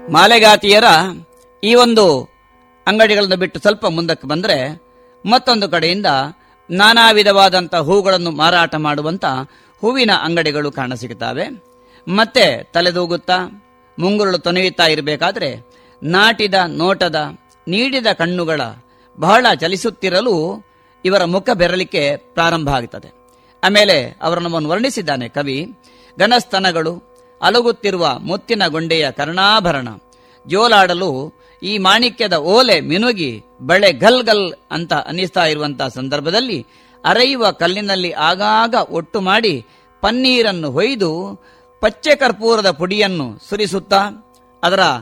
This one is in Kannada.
ಮಾಲೆಗಾತಿಯರ ಈ ಒಂದು ಅಂಗಡಿಗಳನ್ನು ಬಿಟ್ಟು ಸ್ವಲ್ಪ ಮುಂದಕ್ಕೆ ಬಂದರೆ ಮತ್ತೊಂದು ಕಡೆಯಿಂದ ನಾನಾ ವಿಧವಾದಂಥ ಹೂಗಳನ್ನು ಮಾರಾಟ ಮಾಡುವಂತ ಹೂವಿನ ಅಂಗಡಿಗಳು ಕಾಣಸಿಗುತ್ತವೆ ಮತ್ತೆ ತಲೆದೂಗುತ್ತಾ ಮುಂಗುರುಳು ತೊನೆಯುತ್ತಾ ಇರಬೇಕಾದ್ರೆ ನಾಟಿದ ನೋಟದ ನೀಡಿದ ಕಣ್ಣುಗಳ ಬಹಳ ಚಲಿಸುತ್ತಿರಲು ಇವರ ಮುಖ ಬೆರಳಿಕೆ ಪ್ರಾರಂಭ ಆಗುತ್ತದೆ ಆಮೇಲೆ ಅವರನ್ನು ಅವನು ವರ್ಣಿಸಿದ್ದಾನೆ ಕವಿ ಘನಸ್ತನಗಳು ಅಲುಗುತ್ತಿರುವ ಮುತ್ತಿನ ಗೊಂಡೆಯ ಕರ್ಣಾಭರಣ ಜೋಲಾಡಲು ಈ ಮಾಣಿಕ್ಯದ ಓಲೆ ಮಿನುಗಿ ಬಳೆ ಗಲ್ ಗಲ್ ಅಂತ ಅನ್ನಿಸ್ತಾ ಇರುವಂತಹ ಸಂದರ್ಭದಲ್ಲಿ ಅರೆಯುವ ಕಲ್ಲಿನಲ್ಲಿ ಆಗಾಗ ಒಟ್ಟು ಮಾಡಿ ಪನ್ನೀರನ್ನು ಹೊಯ್ದು ಪಚ್ಚೆ ಕರ್ಪೂರದ ಪುಡಿಯನ್ನು ಸುರಿಸುತ್ತಾ ಅದರ